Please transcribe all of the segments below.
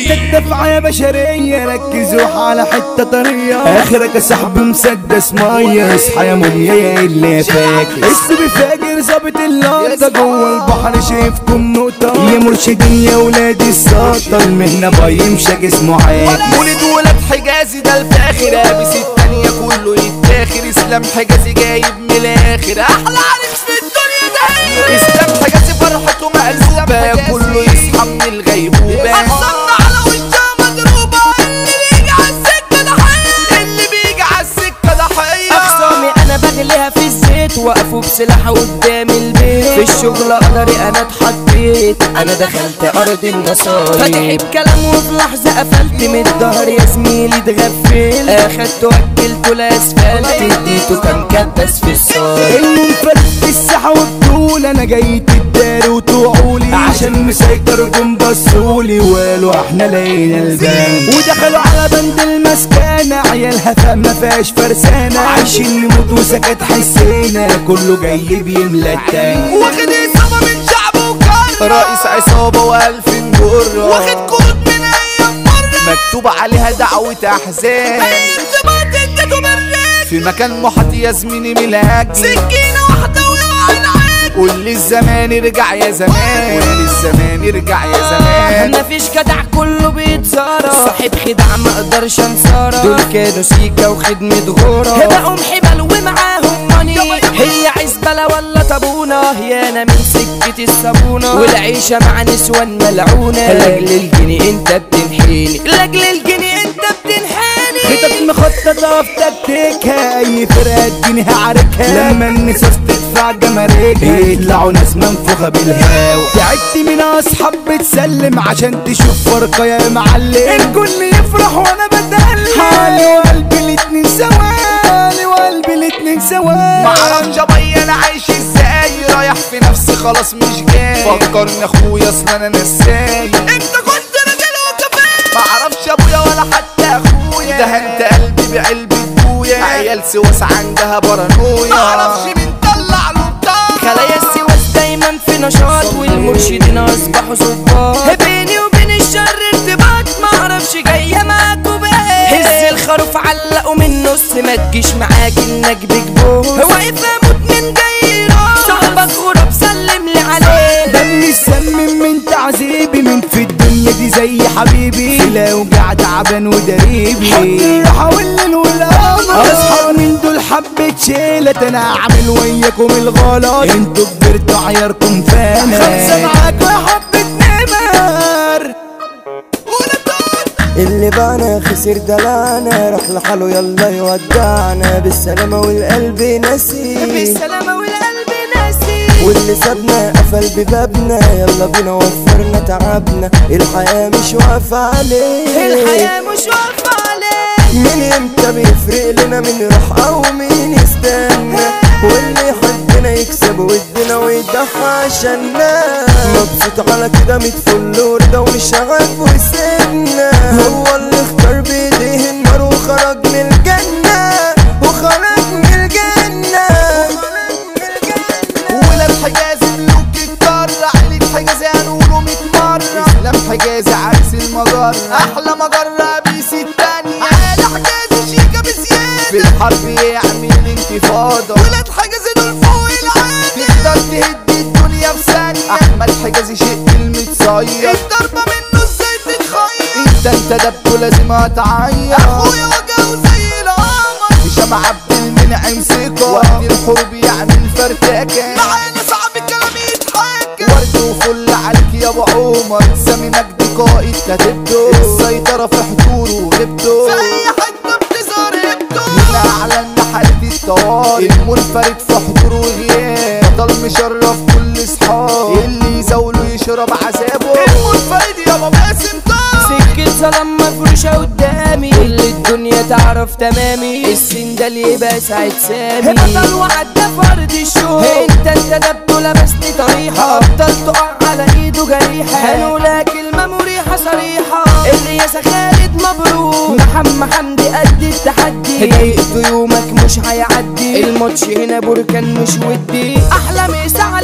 محتاج دفعة يا بشرية ركزوا على حتة طرية اخرك يا صاحبي مسدس مية اصحى يا موميا يا اللي فاكر السبي فاجر ظابط اللقطة جوه البحر شايفكم نقطة يا مرشدين يا ولاد السلطة المهنة بيمشى جسمه عاكس ولد ولد حجازي ده الفاخر لابس التانية كله يتاخر اسلام حجازي جايب من الاخر احلى عريس في الدنيا ده اسلام حجازي فرحته مقلوبة كله يصحى من الغيبوبة احصلنا على وشها مضروبة اللي بيجي على السكة ضحية اللي بيجي على السكة ضحية اخصامي انا بغليها في الزيت وقفوا بسلاح قدام البيت في الشغل قدري انا اتحطيت انا دخلت ارض النصايب فتح بكلام وفي لحظه قفلت من الظهر يا زميلي اتغفلت اخدت وكلته لاسفلت اديته كام كبس في الصايب المنفرد في الساحة والطول انا جاي تداري وتوعولي عشان مسيطر جم بصولي وقالوا احنا لقينا البان ودخلوا على بند المسكنة عيالها فما فيهاش فرسانة عايشين نموت وسكت حسينا كله جاي بيملى التاني واخد اصابة من شعب وكرة رئيس عصابة والف جرة واخد كود من ايام مرة مكتوب عليها دعوة احزان في مكان محاط يا زميلي ملاك سكينة واحدة ويقع العين قول لي الزمان ارجع يا زمان قول لي الزمان ارجع يا زمان مفيش جدع كله بيتصارى صاحب خدع ما اقدرش انصارى دول كانوا سيكا وخدمة غورة بقوا حبل ومعاهم ماني هي عزبلة ولا طابونة يا انا من سكة الصابونة والعيشة مع نسوان ملعونة لاجل الجنيه انت بتنحيني لاجل الجنيه انت بتنحيني خطط مخططة في تكتيكها اي فرقة تجيني هعاركها لما النساس تدفع جماركها يطلعوا ناس منفوخة بالهوا تعبت من اصحاب بتسلم عشان تشوف فرقة يا معلم الكل يفرح وانا بتألم حالي وقلبي الاتنين سوالي وقلبي الاتنين سوالي معرفش ابي انا عايش ازاي رايح في نفسي خلاص مش جاي فكرني اخويا اصل انا نساي انت كنت راجل وكفايه معرفش ابويا ولا حتى اخويا دهنت قلبي بعلبة بويا عيال سواس عندها بارانويا معرفش مين طلع له بتاع خلايا السواس دايما في نشاط والمرشدين اصبحوا ظباط بيني وبين الشر ارتباط معرفش جايه معاكوا بايه هز الخروف علقوا من النص ما تجيش معاك انك بجبوس واقف اموت من جاي يروح صاحبك غراب سلم لي عليه دمي السمم من تعذيبي من في الدنيا دي زي حبيبي لو قاعد تعبان ودريبي حبي حاول والقمر اصحاب من دول حبة شيلة انا اعمل وياكم الغلط انتوا كبرتوا عياركم فانا خمسة معاكوا يا حبة نمر اللي بانا خسر دلانا راح لحاله يلا يودعنا بالسلامة والقلب نسي بالسلامة والقلب ناسي واللي سابنا قفل ببابنا يلا بينا وفرنا تعبنا الحياة مش واقفة عليه الحياة مش واقفة عليك مين امتى بيفرق لنا من راح او مين يستنى واللي يحبنا يكسب ودنا ويضحى عشاننا مبسوط على كده متفل ورده ومش عارف وسيبنا هو اللي اختار بايديه النار وخرج من الجنة وخرج من الجنة ولاد حجازي ملوك القارة عيلة حجازي هنقوله 100 مرة اسلام حجازي عكس المجرة احلى مجرة بيس التانية عيلة حجازي شيكة بزيادة في الحرب يعمل انتفاضة ولاد حجازي دول فوق العادة تقدر تهد الدنيا في ثانية احمد حجازي شق المتصير الضربة منه ازاي تتخير انت انت دبته لازم هتعيط اخويا وجهه زي القمر هشام عبد المنعم ثقة وقت الحروب يعمل فرتكة معانا صعب الكلام يتحكى ورد وفل عليك يا ابو عمر سامي مجدي قائد كتبته السيطرة في حضوره وغيبته في اي حتة بتظهر هبته هنا اعلن حالة الطوارئ المنفرد في حضور وغياب بطل مشرف كل اصحاب اللي يزاوله يشرب عذابه المنفرد يا ابو باسم طار سكة ظلام مفروشة قدامي كل الدنيا تعرف تمامي السن ده اللي يبقى سعيد سامي بطل وعدى فرد الشوق انت انت دبته لبسني طريحة افضل تقع على ايده جريحة هنقولها كلمة مريحة صريحة الرياسة خالد مبروك محمد حمدي قد التحدي ضايقته يومك مش هيعدي الماتش هنا بركان مش ودي احلى مسا عليك يا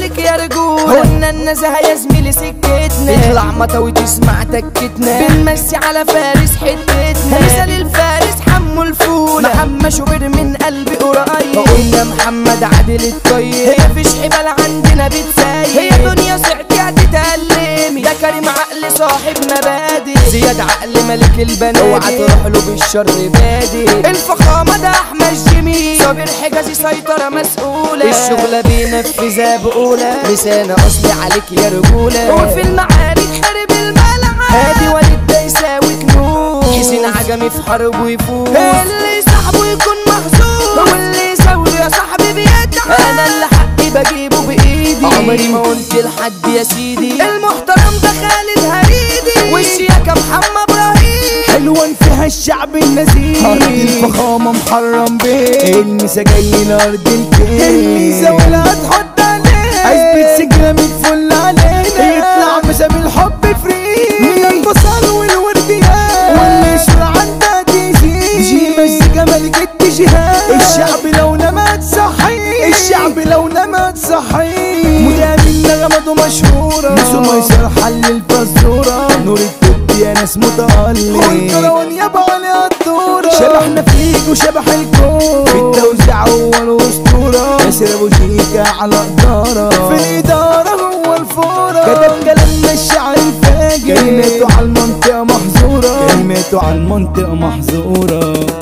رجولة قلنا النزهة يا زميلي سكتنا اطلع مطا وتسمع تكتنا بنمسي على فارس حتتنا مثال الفارس حمو الفولة محمد شوبير من قلبي قريب قلنا محمد عادل الطيب هي فيش حبال عندنا بتسايب هي دنيا صعدي هتتألمي ده كريم عقل صاحب مبادئ زياد عقل ملك البنات اوعى تروح له بالشر بادي الفخامة ده احمد جميل صابر حجازي سيطرة مسؤولة الشغلة بينفذها بقولة لسانة اصلي عليك يا رجولة وفي المعارك حرب الملعب هادي وليد ده يساوي كنوز حسين عجمي في حرب ويفوز اللي صاحبه يكون محظوظ واللي يساوي يا صاحبي بيتعب انا اللي حقي بجيبه بايدي عمري ما قلت لحد يا سيدي المحترم ده خالد هريدي والشياكة محمد ابراهيم حلوة فيها الشعب النزيه أرض الفخامة محرم بيه الميزة جاي لأرض الكيل الميزة ولا هتحط عليها اثبت سجنة من فل علينا يطلع مسام الحب فري من البصل والورديات واللي يشرع عندها تزيد جي مزيكا ملك الاتجاهات الشعب لو نمت صحي الشعب لو نمت صحي مدام نغمته مشهورة نسو ميسر حل الفزورة نور التوب يا ناس متألق والكروان يابا على الدورة شبحنا فيك وشبح الكون في التوزيع هو الأسطورة ياسر أبو شيكا على إدارة في الإدارة هو الفورة كتب كلامنا الشعر الفاجر كلماته على المنطقة محظورة كلماته على المنطقة محظورة